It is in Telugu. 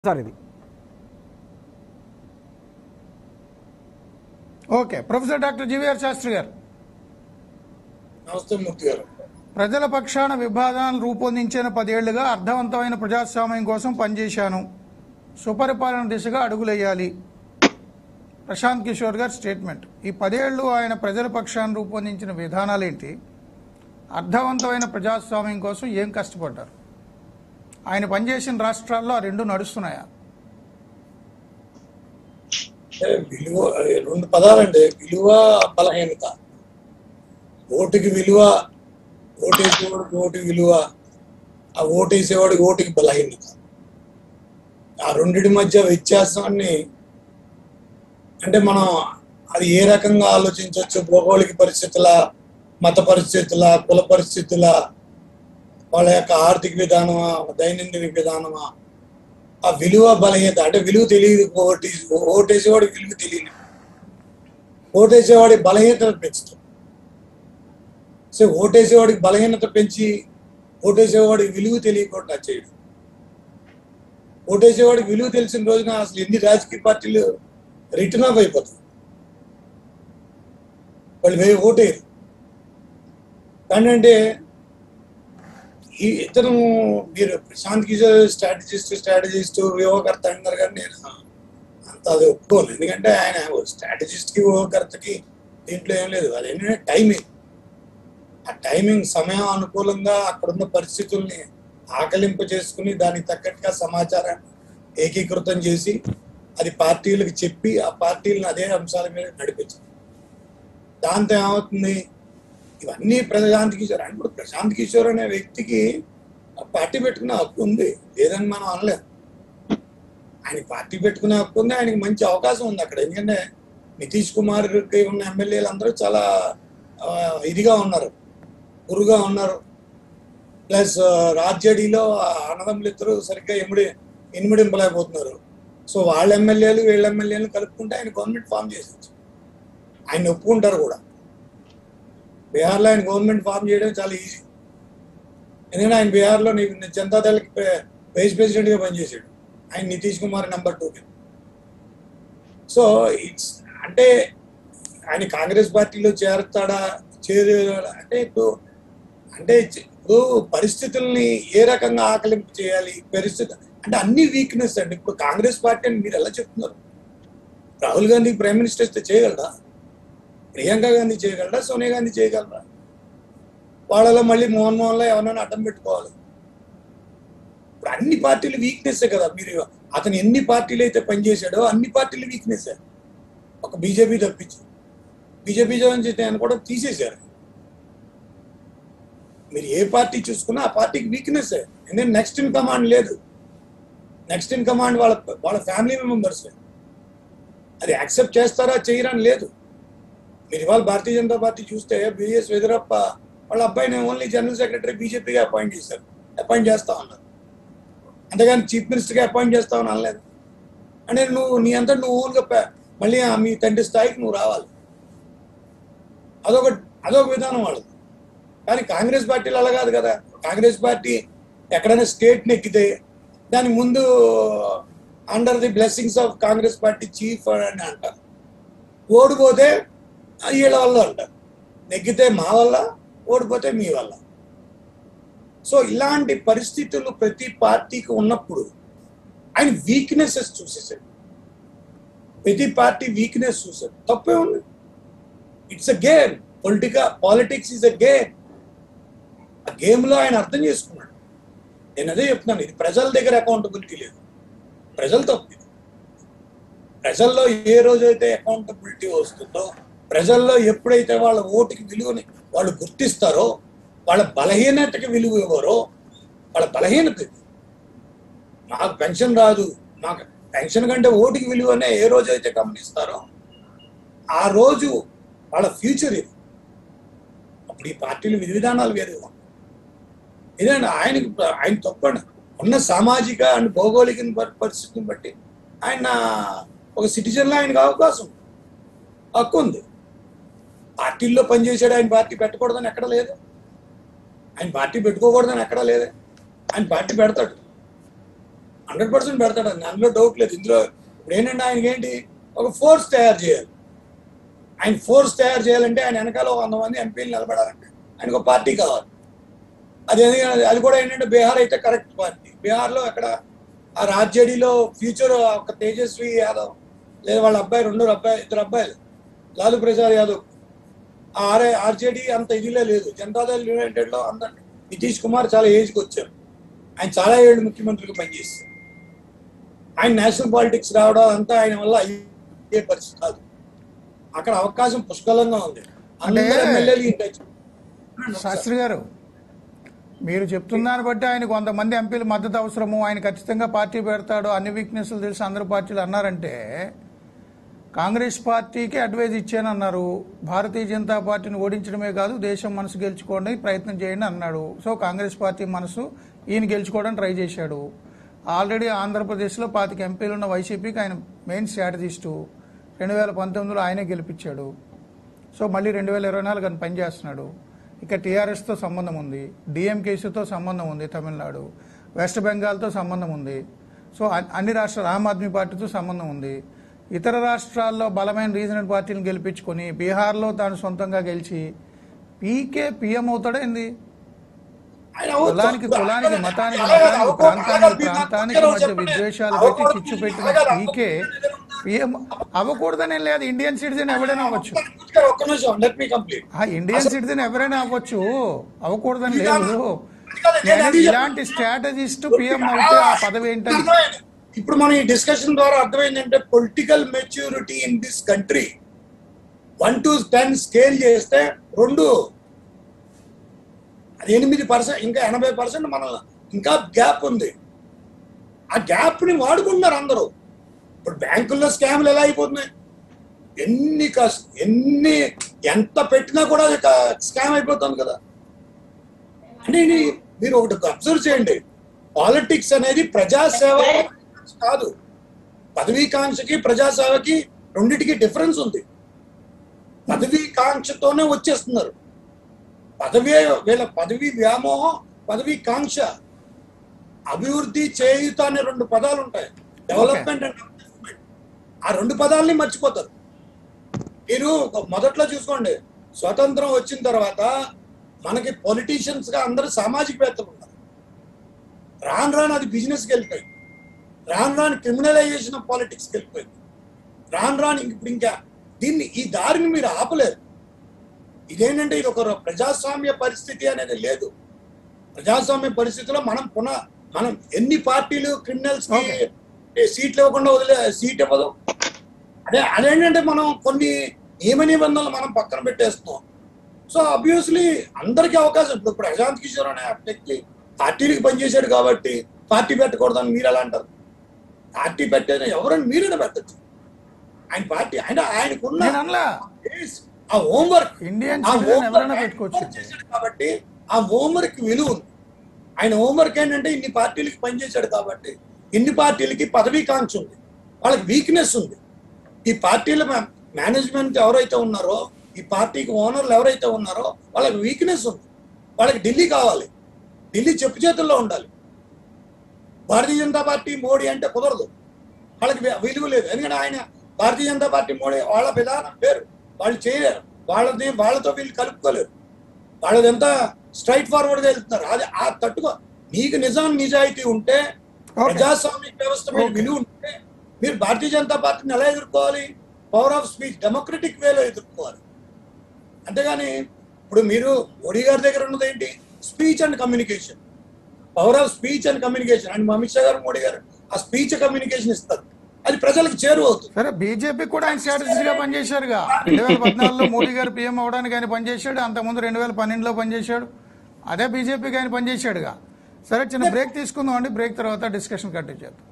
సార్ ఇది okay professor doctor GVR Sastry గారు నమస్తే మూర్తి గారు ప్రజల పక్షాన విభాగాలను రూపొందించిన పదేళ్లుగా అర్థవంతమైన ప్రజాస్వామ్యం కోసం పనిచేశాను సుపరిపాలన దిశగా అడుగులేయాలి ప్రశాంత్ కిషోర్ గారి స్టేట్మెంట్ ఈ పదేళ్లు ఆయన ప్రజల పక్షాన రూపొందించిన విధానాలేంటి అర్థవంతమైన ప్రజాస్వామ్యం కోసం ఏం కష్టపడ్డారు ఆయన పనిచేసిన రాష్ట్రాల్లో ఆ రెండు నడుస్తున్నాయా అంటే విలువ రెండు పదాలండి విలువ బలహీనత ఓటుకి విలువ ఓటేసేవాడికి ఓటుకి విలువ ఆ ఓటేసేవాడికి ఓటుకి బలహీనత ఆ రెండిటి మధ్య వ్యత్యాసాన్ని అంటే మనం అది ఏ రకంగా ఆలోచించవచ్చు భౌగోళిక పరిస్థితుల మత పరిస్థితుల కుల పరిస్థితుల వాళ్ళ యొక్క ఆర్థిక విధానమా దైనందిన విధానమా ఆ విలువ బలహీనత అంటే విలువ తెలియదు ఓటే ఓటేసేవాడి విలువ తెలియదు ఓటేసేవాడి బలహీనత పెంచుతుంది సో ఓటేసేవాడికి బలహీనత పెంచి ఓటేసేవాడికి విలువ తెలియకుండా చేయడం ఓటేసేవాడికి విలువ తెలిసిన రోజున అసలు ఎన్ని రాజకీయ పార్టీలు రిటర్న్ ఆఫ్ అయిపోతాయి వాళ్ళు వే ఓటేరు కానీ అంటే ఈ ఇతను మీరు ప్రశాంత్ కిషోర్ స్ట్రాటజిస్ట్ స్ట్రాటజిస్ట్ వ్యూహకర్త అంటారు కానీ నేను అంత అది ఒప్పుకోను ఎందుకంటే ఆయన స్ట్రాటజిస్ట్కి వ్యూహకర్తకి దీంట్లో ఏం లేదు అది ఏంటంటే టైమింగ్ ఆ టైమింగ్ సమయం అనుకూలంగా అక్కడున్న పరిస్థితుల్ని ఆకలింప చేసుకుని దానికి తగ్గట్టుగా సమాచారాన్ని ఏకీకృతం చేసి అది పార్టీలకు చెప్పి ఆ పార్టీలను అదే అంశాల మీద నడిపించాలి దాంతో ఏమవుతుంది ఇవన్నీ ప్రశాంత్ కిషోర్ అంటే ఇప్పుడు ప్రశాంత్ కిషోర్ అనే వ్యక్తికి ఆ పార్టీ పెట్టుకునే హక్కు ఉంది లేదని మనం అనలేం ఆయన పార్టీ పెట్టుకునే హక్కు ఉంది ఆయనకి మంచి అవకాశం ఉంది అక్కడ ఎందుకంటే నితీష్ కుమార్కి ఉన్న ఎమ్మెల్యేలు అందరూ చాలా ఆ, ఇదిగా ఉన్నారు గురుగా ఉన్నారు ప్లస్ రాజ్యడిలో అన్నదమ్ములు ఇద్దరు సరిగ్గా ఎమిడి ఇనుమిడింపలేకపోతున్నారు సో వాళ్ళ ఎమ్మెల్యేలు వీళ్ళ ఎమ్మెల్యేలు కలుపుకుంటే ఆయన గవర్నమెంట్ ఫామ్ చేసేచ్చు ఆయన ఒప్పుకుంటారు కూడా బీహార్లో ఆయన గవర్నమెంట్ ఫామ్ చేయడం చాలా ఈజీ ఎందుకంటే ఆయన బీహార్లో నీ- జనతాదళకి పే- వైస్ ప్రెసిడెంట్గా పనిచేశాడు ఆయన Nitish Kumar number two so it's అంటే ఆయన కాంగ్రెస్ పార్టీలో చేరుతాడా చేరు అంటే ఇప్పుడు అంటే చ- ఇప్పుడు పరిస్థితుల్ని ఏ రకంగా ఆకలింపు చేయాలి పరిస్థితి అంటే అన్ని వీక్నెస్ అండి ఇప్పుడు కాంగ్రెస్ పార్టీ అని మీరు ఎలా చెప్తున్నారు రాహుల్ గాంధీ ప్రైమ్ మినిస్టర్ ఇస్తే చేయగలరా ప్రియాంక గాంధీ చేయగలరా సోనియా గాంధీ చేయగలరా వాళ్ళలో మళ్ళీ మోహన్ మోహన్లో ఎవరైనా అడ్డం పెట్టుకోవాలి ఇప్పుడు అన్ని పార్టీలు వీక్నెస్ కదా మీరు అతను ఎన్ని పార్టీలు అయితే పనిచేశాడో అన్ని పార్టీలు వీక్నెస్ ఒక బీజేపీ తప్పించి బీజేపీ నుంచి ఆయన కూడా తీసేశారు మీరు ఏ పార్టీ చూసుకున్నా ఆ పార్టీకి వీక్నెస్ ఎందుకంటే నెక్స్ట్ ఇన్ కమాండ్ లేదు నెక్స్ట్ ఇన్ కమాండ్ వాళ్ళ వాళ్ళ ఫ్యామిలీ మెంబర్స్ అది యాక్సెప్ట్ చేస్తారా చేయరని లేదు మీరు ఇవాళ భారతీయ జనతా పార్టీ చూస్తే బిఎస్ వెదరప్ప వాళ్ళ అబ్బాయిని ఓన్లీ జనరల్ సెక్రటరీ బీజేపీగా అపాయింట్ చేశారు అపాయింట్ చేస్తా ఉన్నారు అంతేగాని చీఫ్ మినిస్టర్గా అపాయింట్ చేస్తామని అనలేదు అంటే నువ్వు నీ అంతా నువ్వు ఓన్గా ప- మళ్ళీ ఆ మీ తండ్రి స్థాయికి నువ్వు రావాలి అదొక అదొక విధానం వాళ్ళది కానీ కాంగ్రెస్ పార్టీలు అలా కాదు కదా కాంగ్రెస్ పార్టీ ఎక్కడైనా స్టేట్ నెక్కితే దాని ముందు under the blessings of Congress party chief అని అంటారు ఓడిపోతే ఆ వీళ్ళ వల్ల అంటారు నెగ్గితే మా వల్ల ఓడిపోతే మీ వల్ల సో ఇలాంటి పరిస్థితులు ప్రతి పార్టీకి ఉన్నప్పుడు ఆయన వీక్నెసెస్ చూసేసాడు ప్రతి పార్టీ వీక్నెస్ చూసాడు తప్పే ఉంది ఇట్స్ అ గేమ్ పొలిటికా పాలిటిక్స్ ఇస్ అ గేమ్ ఆ గేమ్లో ఆయన అర్థం చేసుకున్నాడు నేను అదే చెప్తున్నాను ఇది ప్రజల దగ్గర అకౌంటబిలిటీ లేదు ప్రజలు తప్పు ఇది. ప్రజల్లో ఏ రోజైతే అకౌంటబిలిటీ వస్తుందో ప్రజల్లో ఎప్పుడైతే వాళ్ళ ఓటుకి విలువని వాళ్ళు గుర్తిస్తారో వాళ్ళ బలహీనతకి విలువ ఇవ్వరో వాళ్ళ బలహీనత ఇది. మాకు పెన్షన్ రాదు మాకు పెన్షన్ కంటే ఓటుకి విలువనే ఏ రోజైతే గమనిస్తారో ఆ రోజు వాళ్ళ ఫ్యూచర్ ఇది అప్పుడు ఈ పార్టీలు విధి విధానాలు వేరు ఇదండి ఆయనకి ఆయన తప్పండి ఉన్న సామాజిక అండ్ భౌగోళిక పరి- పరిస్థితిని బట్టి ఆయన ఒక సిటిజన్లో ఆయనకు అవకాశం ఉంది. హక్కు ఉంది పార్టీల్లో పనిచేసాడు ఆయన పార్టీ పెట్టకూడదని ఎక్కడ లేదు ఆయన పార్టీ పెట్టుకోకూడదని ఎక్కడా లేదే ఆయన పార్టీ పెడతాడు హండ్రెడ్ పర్సెంట్ పెడతాడండి అందులో డౌట్ లేదు ఇందులో ఇప్పుడు ఏంటంటే ఆయనకి ఏంటి ఒక ఫోర్స్ తయారు చేయాలి ఆయన ఫోర్స్ తయారు చేయాలంటే ఆయన వెనకాల ఒక వంద మంది ఎంపీలు నిలబడాలంటే ఆయనకు ఒక పార్టీ కావాలి అది ఎందుకంటే అది కూడా ఏంటంటే బీహార్ అయితే కరెక్ట్ పార్టీ బీహార్లో అక్కడ ఆ రాజ్యడిలో ఫ్యూచర్ ఒక తేజస్వి యాదవ్ లేదా వాళ్ళ అబ్బాయి రెండు అబ్బాయి ఇద్దరు అబ్బాయిలు లాలూ ప్రసాద్ యాదవ్ ఆ ఆర్ఏ ఆర్జేడీ అంత ఇదిలే లేదు జనతాదళ్ యునైటెడ్లో అంత నితీష్ కుమార్ చాలా ఏజ్కి వచ్చారు ఆయన చాలా ఏళ్ళు ముఖ్యమంత్రిగా పనిచేస్తారు ఆయన నేషనల్ పాలిటిక్స్ రావడం అంతా ఆయన వల్ల అయ్యే పరిస్థితి కాదు అక్కడ అవకాశం పుష్కలంగా ఉంది అందరు అంటే- ఎమ్మెల్యేలు ఈ టచ్. శాస్త్రి గారు మీరు చెప్తున్నాను బట్టి ఆయన కొంతమంది ఎంపీలు మద్దతు అవసరము ఆయన ఖచ్చితంగా పార్టీ పెడతాడు అన్ని వీక్నెస్లు తెలిసి అందరు పార్టీలు అన్నారంటే కాంగ్రెస్ పార్టీకి అడ్వైజ్ ఇచ్చానన్నారు భారతీయ జనతా పార్టీని ఓడించడమే కాదు దేశం మనసు గెలుచుకోవడానికి ప్రయత్నం చేయండి అన్నాడు సో కాంగ్రెస్ పార్టీ మనసు ఈయన గెలుచుకోవడానికి ట్రై చేశాడు ఆల్రెడీ ఆంధ్రప్రదేశ్లో పాతిక ఎంపీలు ఉన్న వైసీపీకి ఆయన మెయిన్ స్ట్రాటజిస్టు రెండు వేల పంతొమ్మిదిలో ఆయనే గెలిపించాడు సో మళ్ళీ రెండు వేల ఇరవై నాలుగు అని పనిచేస్తున్నాడు ఇక టీఆర్ఎస్తో సంబంధం ఉంది డిఎంకేసీతో సంబంధం ఉంది తమిళనాడు వెస్ట్ బెంగాల్తో సంబంధం ఉంది సో అ- అన్ని రాష్ట్రాలు ఆమ్ ఆద్మీ పార్టీతో సంబంధం ఉంది ఇతర రాష్ట్రాల్లో బలమైన రీజనల్ పార్టీని గెలిపించుకొని బీహార్లో తాను సొంతంగా గెలిచి పీకే పిఎం అవుతాడా ఏంది ఆయన అవ్వచ్చు. కులానికి కులానికి అలాగే- మతానికి అలాగే మతానికి అవ్వకూడదు. ప్రాంతానికి అలాగే మీరు ప్రాంతానికి నాకు మధ్య చెప్పండి. విద్వేషాలు పెట్టి అవ్వకూడదు. చిచ్చు పెట్టిన అలాగే పీకే పిఎం అవ్వకూడదనే లేదు ఇండియన్ సిటిజన్ ఎవరైనా అవ్వచ్చు ఒక్క నిమిషం లెట్ మీ కంప్లీట్ ఆ ఇండియన్ సిటిజన్ ఎవరైనా అవ్వచ్చు అవ్వకూడదని ఇది కాదు. లేదు అది కాదు, నేను నేను అది ఇలాంటి స్ట్రాటజిస్ట్ పిఎం అవుతే ఆ పదవి ఏంటని అర్థమైంది. ఇప్పుడు మనం ఈ డిస్కషన్ ద్వారా అర్థమైందంటే political maturity in this country one to ten scale చేస్తే రెండు అది ఎనిమిది పర్సెంట్ ఇంకా ఎనభై పర్సెంట్ మన ఇంకా గ్యాప్ ఉంది ఆ గ్యాప్ ని వాడుకుంటున్నారు అందరూ ఇప్పుడు బ్యాంకుల్లో స్కామ్లు ఎలా అయిపోతున్నాయి ఎన్ని కస్- ఎన్ని ఎంత పెట్టినా కూడా అది స్కామ్ అయిపోతుంది కదా అంటే ఇది మీరు ఒకటి అబ్జర్వ్ చేయండి పాలిటిక్స్ అనేది ప్రజాసేవ కాదు పదవీకాంక్షకి ప్రజాసేవకి రెండిటికి డిఫరెన్స్ ఉంది పదవీకాంక్షతోనే వచ్చేస్తున్నారు పదవీ వీళ్ళ పదవి వ్యామోహం పదవీ కాంక్ష అభివృద్ధి చేయుత అనే రెండు పదాలు ఉంటాయి డెవలప్మెంట్ అండ్ డెవలప్మెంట్ ఆ రెండు పదాలని మర్చిపోతారు మీరు ఒక మొదట్లో చూసుకోండి స్వతంత్రం వచ్చిన తర్వాత మనకి పొలిటీషియన్స్ గా అందరూ సామాజికవేత్తలు ఉన్నారు రాను రాను అది బిజినెస్కి వెళ్ళిపోయింది రాను రాను క్రిమినలైజేషన్ ఆఫ్ పాలిటిక్స్కి వెళ్ళిపోయింది రాను రాను ఇప్పుడు ఇంకా దీన్ని ఈ దారిని మీరు ఆపలేరు ఇదేంటంటే ఇది ఒక ప్రజాస్వామ్య పరిస్థితి అనేది లేదు ప్రజాస్వామ్య పరిస్థితిలో మనం పునః మనం ఎన్ని పార్టీలు క్రిమినల్స్ Okay. సీట్లు ఇవ్వకుండా వదిలే సీట్ ఇవ్వదు అదే అదేంటంటే మనం కొన్ని నియమ నిబంధనలు మనం పక్కన పెట్టేస్తున్నాం సో అబ్వియస్లీ అందరికీ అవకాశం ఇప్పుడు ప్రశాంత్ కిషోర్ అనే వ్యక్తి పార్టీలకు పనిచేశాడు కాబట్టి పార్టీ పెట్టకూడదని మీరు ఎలా అంటారు పార్టీ పెట్టేది ఎవరని మీరైనా పెట్టచ్చు ఆయన పార్టీ ఆయన ఆయనకున్న నేను అనలా base, ఆ హోంవర్క్ ఇండియన్ ఆ సిటిజన్ ఎవరైనా homework పెట్టుకోవచ్చు ఆయన చేశాడు కాబట్టి ఆ హోంవర్క్ విలువ ఉంది ఆయన హోంవర్క్ ఏంటంటే ఇన్ని పార్టీలకి పనిచేశాడు కాబట్టి ఇన్ని పార్టీలకి పదవీకాంక్ష ఉంది వాళ్ళకి వీక్నెస్ ఉంది ఈ పార్టీల మేనేజ్మెంట్ ఎవరైతే ఉన్నారో ఈ పార్టీకి ఓనర్లు ఎవరైతే ఉన్నారో వాళ్ళకి వీక్నెస్ ఉంది వాళ్ళకి ఢిల్లీ కావాలి ఢిల్లీ చెప్పు చేతుల్లో ఉండాలి భారతీయ జనతా పార్టీ మోడీ అంటే కుదరదు వాళ్ళకి వి- విలువ లేదు ఎందుకంటే ఆయన భారతీయ జనతా పార్టీ మోడీ వాళ్ళ విధానం వేరు వాళ్ళు చేయలేరు వాళ్ళని వాళ్ళతో వీళ్ళు కలుపుకోలేరు వాళ్ళదంతా స్ట్రైట్ ఫార్వర్డ్ గా వెళ్తున్నారు అది ఆ తట్టుకో నీకు నిజం నిజాయితీ ఉంటే Okay. ప్రజాస్వామిక వ్యవస్థ మీద Okay. విలువ ఉంటే మీరు భారతీయ జనతా పార్టీని ఎలా ఎదుర్కోవాలి పవర్ ఆఫ్ స్పీచ్ డెమోక్రటిక్ వేలో ఎదుర్కోవాలి అంతేగాని ఇప్పుడు మీరు మోడీ గారి దగ్గర ఉన్నది ఏంటి speech and communication power of speech and communication and Amit Shah గారు మోడీ గారు ఆ స్పీచ్ కమ్యూనికేషన్ ఇస్తారు అది ప్రజలకు చేరువ అవుతుంది సరే బీజేపీ కూడా ఆయన స్ట్రాటజిస్ట్ గా పనిచేశారుగా రెండు వేల పద్నాలుగులో మోడీ గారు పీఎం అవడానికి ఆయన పనిచేశాడు అంతకుముందు రెండు వేల పన్నెండులో పనిచేశాడు అదే బీజేపీకి ఆయన పనిచేశాడుగా సరే చిన్న బ్రేక్ తీసుకుందాం అండి బ్రేక్ తర్వాత డిస్కషన్ కంటిన్యూ చేద్దాం